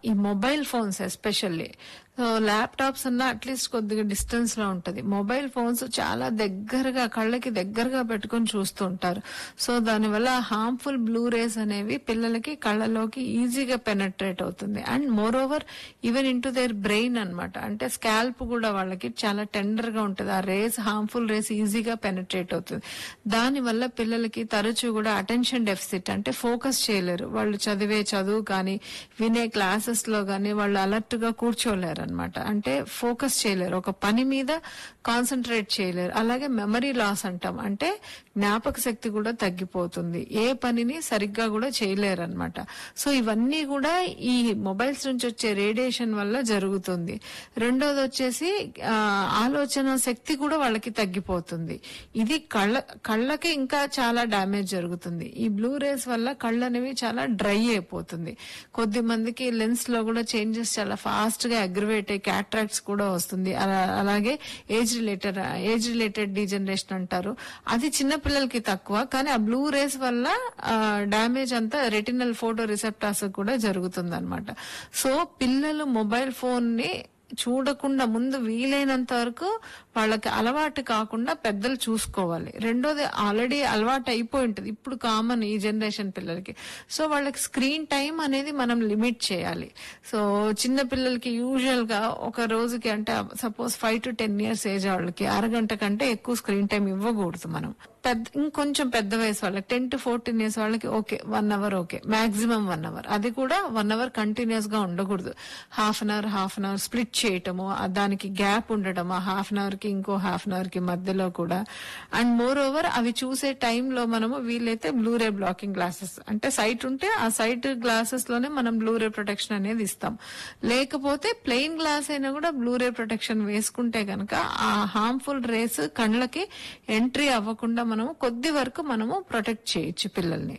ఈ mobile phones especially so laptops అన్న at least కొద్దిగా డిస్టెన్స్ లో ఉంటది మొబైల్ ఫోన్స్ చాలా దగ్గరగా కళ్ళకి దగ్గరగా పెట్టుకొని చూస్తూ ఉంటారు సో దానివల్ల హార్మ్ఫుల్ బ్లూ రేస్ అనేవి పిల్లలకి కళ్ళలోకి ఈజీగా పెనట్రేట్ అవుతుంది and moreover even into there brain అనమాట అంటే స్కాల్ప్ కూడా వాళ్ళకి చాలా టెండర్ గా ఉంటుంది ఆ రేస్ హార్మ్ఫుల్ రేస్ ఈజీగా పెనట్రేట్ అవుతుంది దానివల్ల పిల్లలకి తరచూ కూడా అటెన్షన్ డెఫిసిట్ అంటే ఫోకస్ చేయలేరు వాళ్ళు చదివే చదువు కానీ వినే క్లాసెస్ లో కానీ వాళ్ళు అలర్ట్ గా కూర్చోలేరు అనమాట అంటే ఫోకస్ చేయలేరు ఒక పని మీద కాన్సన్ట్రేట్ చేయలేరు అలాగే మెమరీ లాస్ అంటాం అంటే జ్ఞాపక శక్తి కూడా తగ్గిపోతుంది ఏ పనిని సరిగ్గా కూడా చేయలేరు అనమాట సో ఇవన్నీ కూడా ఈ మొబైల్స్ నుంచి వచ్చే రేడియేషన్ వల్ల జరుగుతుంది రెండోది వచ్చేసి ఆ, ఆలోచన శక్తి కూడా వాళ్ళకి తగ్గిపోతుంది ఇది కళ్ళ కళ్ళకి ఇంకా చాలా డ్యామేజ్ జరుగుతుంది ఈ బ్లూ రేస్ వల్ల కళ్ళు అనేవి చాలా డ్రై అయిపోతుంది కొద్ది మందికి లెన్స్ లో కూడా చేంజెస్ చాలా ఫాస్ట్ గా అగ్రివేట్ అయ్యి క్యాట్రాక్ట్స్ కూడా వస్తుంది అలా- అలాగే age related age related degeneration అంటారు అది చిన్న పిల్లలకి తక్కువ కానీ ఆ బ్లూ రేస్ వల్ల డ్యామేజ్ అంతా రెటినల్ ఫోటో రిసెప్టార్స్ కూడా జరుగుతుంది అనమాట సో పిల్లలు మొబైల్ ఫోన్ ని చూడకుండా ముందు వీలైనంత వరకు వాళ్ళకి అలవాటు కాకుండా పెద్దలు చూసుకోవాలి రెండోది ఆల్రెడీ అలవాటు అయిపోయి ఉంటుంది ఇప్పుడు కామన్ ఈ జనరేషన్ పిల్లలకి సో వాళ్ళకి స్క్రీన్ టైం అనేది మనం లిమిట్ చేయాలి సో చిన్న పిల్లలకి యూజువల్ గా ఒక రోజుకి అంటే suppose five to ten years age వాళ్ళకి అరగంట కంటే ఎక్కువ స్క్రీన్ టైం ఇవ్వకూడదు మనం పెద్ద ఇంకొంచెం పెద్ద వయసు వాళ్ళకి టెన్ టు ఫోర్టీన్ ఇయర్స్ వాళ్ళకి okay one hour okay maximum one hour అది కూడా వన్ అవర్ కంటిన్యూస్ గా ఉండకూడదు half an hour half an hour split చేయటము ఆ దానికి గ్యాప్ ఉండటం ఆ హాఫ్ అన్ అవర్ కి ఇంకో హాఫ్ అన్ అవర్ కి మధ్యలో కూడా అండ్ మోర్ ఓవర్ అవి చూసే టైంలో మనము వీలైతే బ్లూరే బ్లాకింగ్ గ్లాసెస్ అంటే సైట్ ఉంటే ఆ సైట్ గ్లాసెస్ లోనే మనం బ్లూరే ప్రొటెక్షన్ అనేది ఇస్తాం లేకపోతే ప్లెయిన్ గ్లాస్ అయినా కూడా బ్లూరే ప్రొటెక్షన్ వేసుకుంటే గనక ఆ హార్మ్ఫుల్ రేస్ కళ్ళకి ఎంట్రీ అవ్వకుండా మనము కొద్ది వరకు మనము ప్రొటెక్ట్ చేయొచ్చు పిల్లల్ని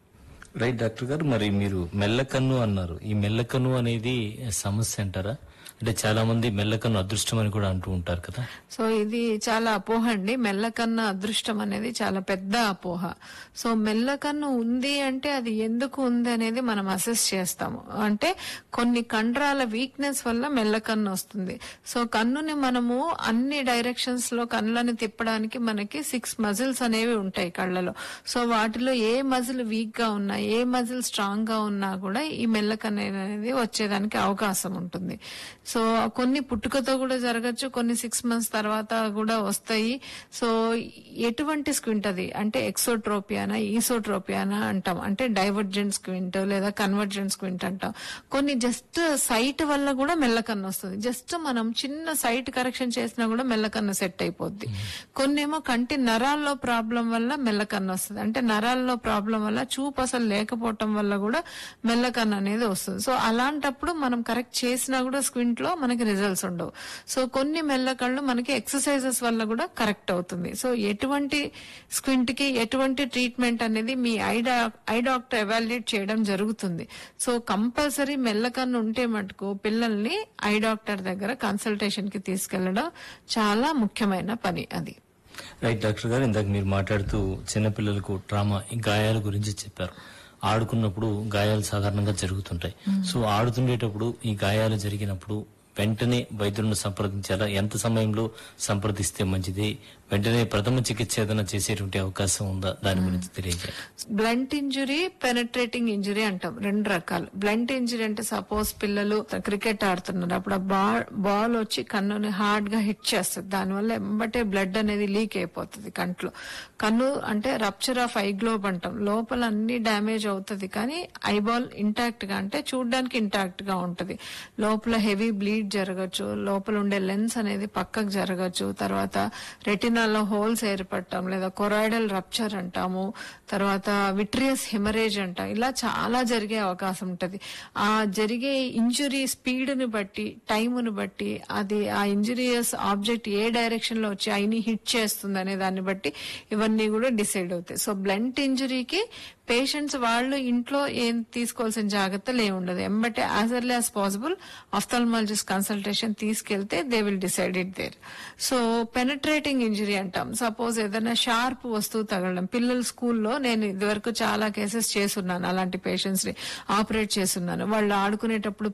రైట్ డాక్టర్ గారు మరి మీరు మెల్లకన్ను అన్నారు ఈ మెల్లకన్ను అనేది సమస్య అంటారా అంటే చాలా మంది మెల్లకన్ను అదృష్టం అని కూడా అంటూ ఉంటారు కదా సో ఇది చాలా అపోహ అండి మెల్లకన్ను అదృష్టం అనేది చాలా పెద్ద అపోహ సో మెల్లకన్ను ఉంది అంటే అది ఎందుకు ఉంది అనేది మనం అసెస్ చేస్తాము అంటే కొన్ని కండరాల వీక్నెస్ వల్ల మెల్లకన్ను వస్తుంది సో కన్నుని మనము అన్ని డైరెక్షన్స్ లో కళ్ళని తిప్పడానికి మనకి సిక్స్ మజిల్స్ అనేవి ఉంటాయి కళ్ళలో సో వాటిలో ఏ మజిల్ వీక్ గా ఉన్నా ఏ మజిల్ స్ట్రాంగ్ గా ఉన్నా కూడా ఈ మెల్లకన్ను అనేది వచ్చేదానికి అవకాశం ఉంటుంది సో కొన్ని పుట్టుకతో కూడా జరగచ్చు కొన్ని సిక్స్ మంత్స్ తర్వాత కూడా వస్తాయి సో ఎటువంటి స్క్వింట్ అది అంటే ఎక్సోట్రోపియానా ఈసోట్రోపియానా అంటాం అంటే డైవర్జెంట్ స్క్వింట్ లేదా కన్వర్జెంట్ స్క్వింట్ అంటాం కొన్ని జస్ట్ సైట్ వల్ల కూడా మెల్లకన్ను వస్తుంది జస్ట్ మనం చిన్న సైట్ కరెక్షన్ చేసినా కూడా మెల్లకన్ను సెట్ అయిపోద్ది కొన్ని ఏమో కంటి నరాల్లో ప్రాబ్లం వల్ల మెల్లకన్ను వస్తుంది అంటే నరాల్లో ప్రాబ్లం వల్ల చూపు అసలు లేకపోవటం వల్ల కూడా మెల్లకన్ను అనేది వస్తుంది సో అలాంటప్పుడు మనం కరెక్ట్ చేసినా కూడా స్క్వింట్ లో మనకి రిజల్ట్స్ ఉండవు సో కొన్ని మెల్లకళ్ళు మనకి ఎక్సర్సైజెస్ వల్ల కూడా కరెక్ట్ అవుతుంది సో ఎటువంటి స్క్వింట్ కి ఎటువంటి ట్రీట్మెంట్ అనేది మీ ఐ డా- ఐ డాక్టర్ ఎవాల్యుయేట్ చేయడం జరుగుతుంది సో కంపల్సరీ మెల్లకన్ను ఉంటే మటుకు పిల్లల్ని ఐ డాక్టర్ దగ్గర కన్సల్టేషన్ కి తీసుకెళ్లడం చాలా ముఖ్యమైన పని అది రైట్ డాక్టర్ గారు ఇందాక మీరు మాట్లాడుతూ చిన్నపిల్లలకు ట్రామా ఈ గాయాల గురించి చెప్పారు ఆడుకున్నప్పుడు గాయాలు సాధారణంగా జరుగుతుంటాయి సో ఆడుతుండేటప్పుడు ఈ గాయాలు జరిగినప్పుడు వెంటనే వైద్యులను సంప్రదించాలా ఎంత సమయంలో సంప్రదిస్తే మంచిది వెంటనే ప్రథమ చికిత్స ఏదైనా చేసేటువంటి అవకాశం ఉందా దాని గురించి తెలియజేయాలి బ్లంట్ ఇంజురీ పెనట్రేటింగ్ ఇంజురీ అంటాం రెండు రకాలు బ్లంట్ ఇంజురీ అంటే సపోజ్ పిల్లలు క్రికెట్ ఆడుతున్నారు అప్పుడు ఆ బాల్ బాల్ వచ్చి కన్నుని హార్డ్ గా హిట్ చేస్తుంది దానివల్ల ఎంబటే బ్లడ్ అనేది లీక్ అయిపోతుంది కంట్లో కన్ను అంటే రప్చర్ ఆఫ్ ఐ గ్లోబ్ అంటాం లోపల అన్ని డ్యామేజ్ అవుతుంది కానీ ఐబాల్ ఇంటాక్ట్ గా అంటే చూడడానికి ఇంటాక్ట్ గా ఉంటది లోపల హెవీ బ్లీడ్ జరగచ్చు లోపల ఉండే లెన్స్ అనేది పక్కకు జరగచ్చు తర్వాత రెటినాలో హోల్స్ ఏర్పడటం లేదా కొరాయిడల్ రప్చర్ అంటాము తర్వాత విట్రియస్ హెమరేజ్ అంటాం ఇలా చాలా జరిగే అవకాశం ఉంటది ఆ జరిగే ఇంజురీ స్పీడ్ ని బట్టి టైమును బట్టి అది ఆ ఇంజురియస్ ఆబ్జెక్ట్ ఏ డైరెక్షన్ లో వచ్చి ఐని హిట్ చేస్తుంది అనే దాన్ని బట్టి ఇవన్నీ కూడా డిసైడ్ అవుతాయి సో బ్లంట్ ఇంజురీకి పేషెంట్స్ వాళ్ళు ఇంట్లో ఏం తీసుకోవాల్సిన జాగ్రత్తలు ఏమి ఉండదు ఎంబటే as early as possible ophthalmologist consultation తీసుకెళ్తే they will decide it there so penetrating injury అంటాం సపోజ్ ఏదైనా షార్ప్ వస్తువు తగలడం పిల్లల స్కూల్లో నేను ఇదివరకు చాలా కేసెస్ చేసున్నాను అలాంటి పేషెంట్స్ ని ఆపరేట్ చేస్తున్నాను వాళ్ళు ఆడుకునేటప్పుడు